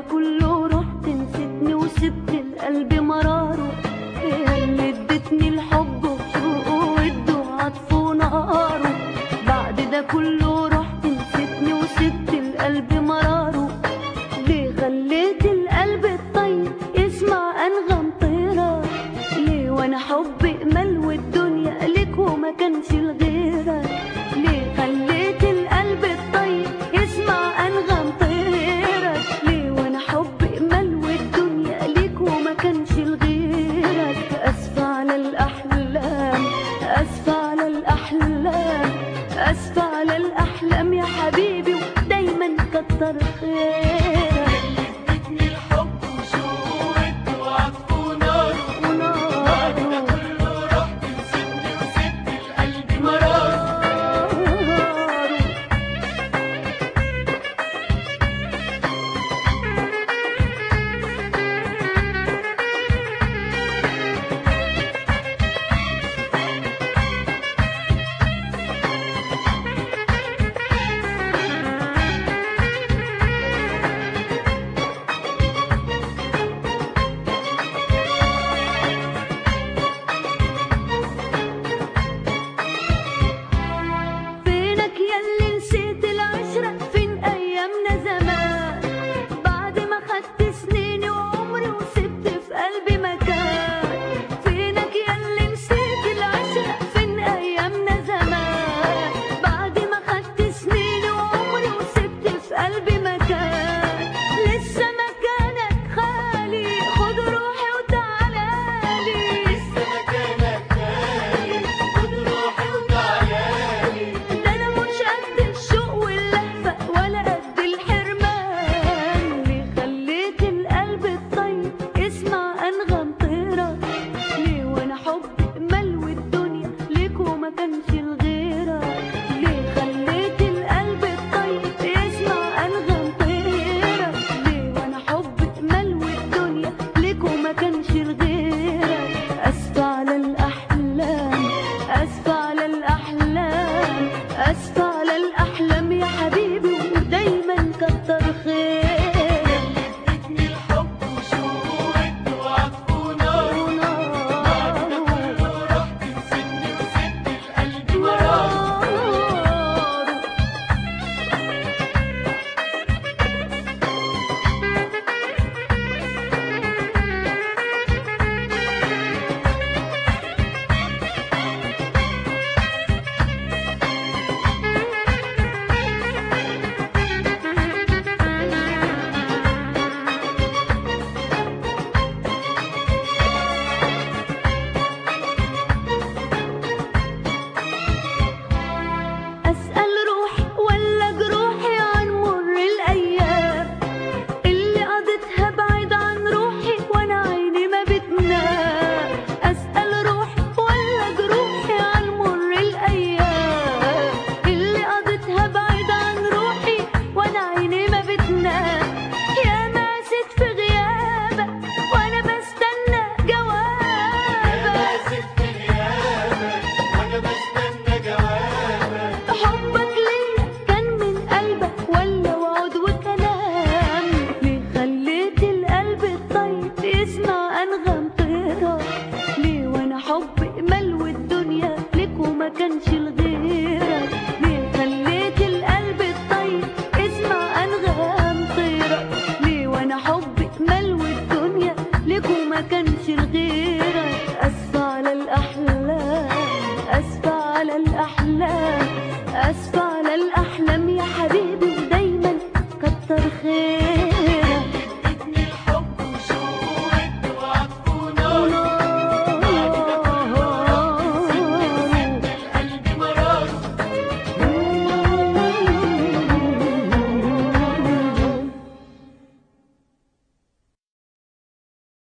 كله رحت نسيتني وسبت القلب مراره يا اللي اديتني الحب وشوقه وده وعطفه ونهاره بعد ده كله رحت نسيتني وسبت القلب مراره ليه خليت القلب الطيب يسمع انغام طيرة ليه وانا حبي امل والدنيا ليك وما كانش لغيرك ليه خليت القلب الطيب يسمع انغام طيرك ليه وانا حبي امل والدنيا ليك وما كانش لغيرك اسفة على الاحلام اسفة على الاحلام اسفة على الاحلام يا حبيبي ودايما كتر خيرك ادتني الحب وشوقت وعطف ونار بعد ده ونار كله رحت نسيتني وسبت القلب مرار فينك ياللي نسيت العشرة فين أيامنا زمان بعد ما خدت سنيني وعمري وسبت في قلبي مكان فينك ياللي نسيت العشرة فين أيامنا زمان بعد ما خدت سنيني وعمري وسبت في قلبي مكان لسه مكانك خالي خد روحي وتعالالي لسه مكانك غالي خد روحي وتعالالي ده انا مش قد الشوق واللهفة ولا قد الحرمان ليه خليت القلب الطيب يسمع انغام طيرة ليه وانا حبي امل والدنيا ليك وما كانش لغيرك ليه خليت القلب الطيب يسمع انغام طيرة ليه وانا حبي امل والدنيا ليك وما كانش لغيرك اسفة على الاحلام اسفة على الاحلام اسفة على الاحلام يا حبيبي ودايما كتر خيرك ادتني الحب وشوقت وعطف ونار بعد ده كله رحت نسيتني وسبت القلب مرار أسأل روحي ولا جروحي عن مر الأيام اللي قضيتها بعيد عن روحي وأنا عيني ما بتنام أسأل روحي ولا جروحي عن مر الأيام اللي قضيتها بعيد عن روحي وأنا عيني ما بتنام يا ماسك في غيابك وأنا بستنى يا جوابك ماسك في غيابك وانا بستنى جوابك حبك ليا كان من قلبك ولا وعد وكلام ليه خليت القلب الطيب يسمع انغام طيرة ليه وانا حبي امل والدنيا ليك وما كانش لغيرك ليه خليت القلب الطيب يسمع انغام طيرة ليه وانا حبي